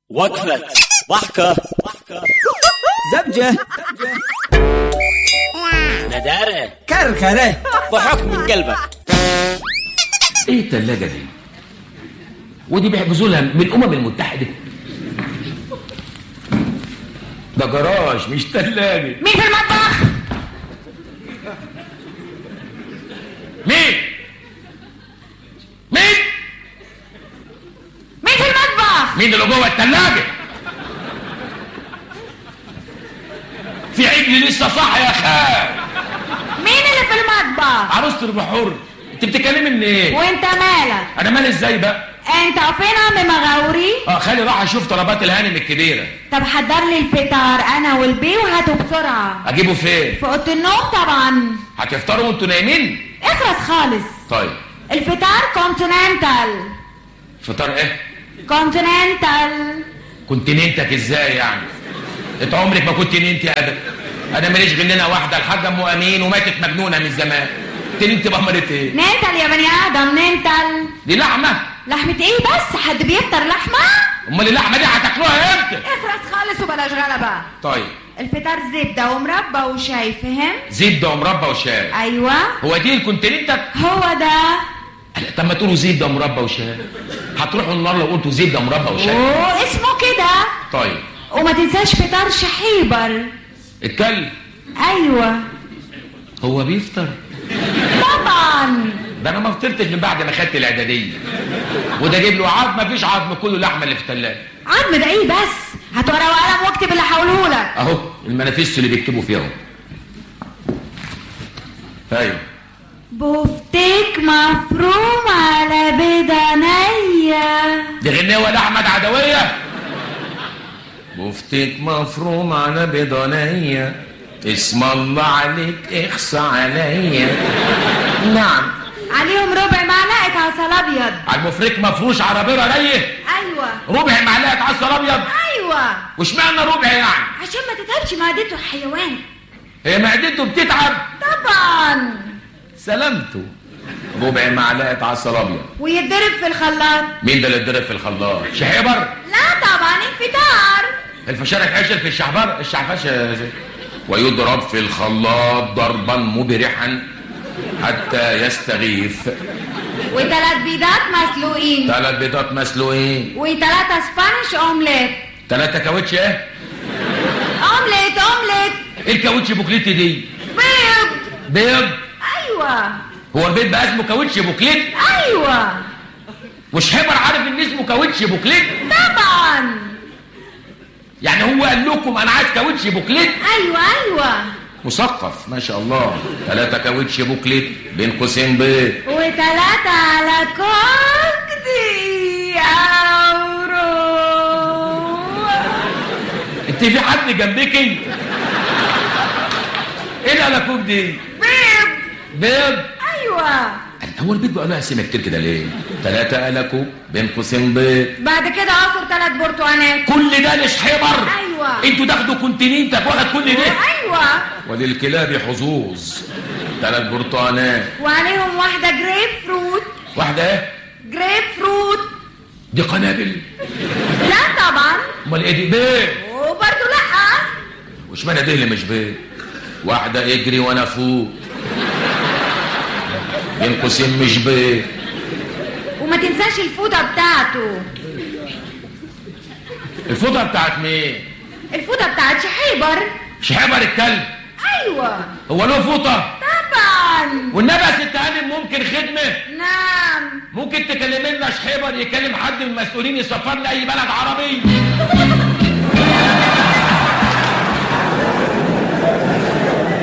وقفة ضحكة زبجة ندارة كركرة ضحك من قلبك ايه التلاجة دي ودي بيحجزوا لها من الامم المتحدة ده جراج مش تلاجة مين في المطبخ؟ مين مين مين في المطبخ؟ مين اللي جوه التلاجة في عجل لسه صح يا خال مين اللي في المطبخ؟ عروسة البحور انت بتتكلمي من ايه وانت مالك؟ انا مالي ازاي بقى انت فين عم مغاوري؟ اه خالي راح اشوف طلبات الهانم الكبيره طب حضر لي الفطار انا والبي وهاتوا بسرعة اجيبه فين في اوضه النوم طبعا هتفطروا وانتوا نايمين اخرس خالص طيب الفطار كونتيننتال فطار ايه كونتيننتال كنت نينتك ازاي يعني انت عمرك ما كنت نينتي ابدا انا ماليش غننا واحده الحاجه ام امين وماتت مجنونه من زمان انت نينتي بأمرت ايه ننتل يا بني ادم ننتل دي لحمه لحمة ايه بس حد بيفطر لحمة؟ امال اللحمه دي هتاكلوها امتى اخرس خالص وبلاش غلبة طيب الفطار زبدة ومربى وشاي فهم؟ زبده ومربى وشاي ايوه هو دي الكونتيننتك هو ده طب ما تقولوا زبده ومربى وشاي هتروحوا النار لو قلتوا زبده ومربى وشاي اوه اسمه كده طيب وما تنساش فطار شحيبر اتكلم ايوه هو بيفطر طبعا ده انا ما فطرتش من بعد ما خدت الاعداديه وده جيب له عظم مفيش عظم كله لحمه اللي في الثلاجه عم ده ايه بس هات ورقه وقلم واكتب اللي هقوله لك اهو المنافيس اللي بيكتبوا فيها اهو ايوه بفتك مفروم على بدنية دي غنيوه لاحمد عدويه بفتك مفروم على بضنيه اسم الله عليك اخصى عليا نعم عليهم ربع معلقة عسل ابيض على المفرك مفروش عربيره ليه ايوه ربع معلقه عسل ابيض ايوه واشمعنى ربع يعني عشان ما تتعبش معدته حيوان هي معدته بتتعب طبعا سلامته ربع معلقه عسل ابيض ويتضرب في الخلاط مين ده اللي اتضرب في الخلاط شحيبر لا طبعا الفطار الفشارك عشر في الشعبر الشعفاش ويضرب في الخلاط ضربا مبرحا حتى يستغيث وثلاث بيضات مسلوقين ثلاث بيضات مسلوقين وثلاثة سبانيش اومليت ثلاثة كاوتش ايه اومليت اومليت ايه الكاوتش بوكليت دي بيض بيض ايوه هو البيض بقى اسمه كاوتش بوكليت ايوه وشحبر عارف ان اسمه كاوتش بوكليت طبعا يعني هو قال لكم انا عايز كاوتش بوكليت ايوه ايوه مثقف ما شاء الله ثلاثة كاوتش بوكليت بين قوسين بيض وثلاثة على كوكدي اورو انت في حد جنبك انت ايه الالكوك دي بيض بيض ايوه هو البيض بقى له اسامي كتير كده ليه ثلاثة الكوك بين قوسين بيض بعد كده عصر ثلاث برتقانات كل ده لشحبر أيوة. انتوا تاخدوا كونتيننتك واخد كل ده ايوه وللكلاب حظوظ ثلاث برتقانات وعليهم واحدة جريب فروت واحدة ايه جريب فروت دي قنابل لا طبعا امال ايه دي بيض وبرضه لا واشمعنى دي اللي مش بيض واحدة اجري وانا فوق بين قوسين مش بيض وما تنساش الفوطة بتاعته الفوطة بتاعت مين الفوطة بتاعت شحيبر شحبر الكلب ايوه هو له فوطة طبعا والنبي يا ست هانم ممكن خدمة نعم ممكن تكلم لنا شحيبر يكلم حد من المسؤولين يسفر لأي بلد عربي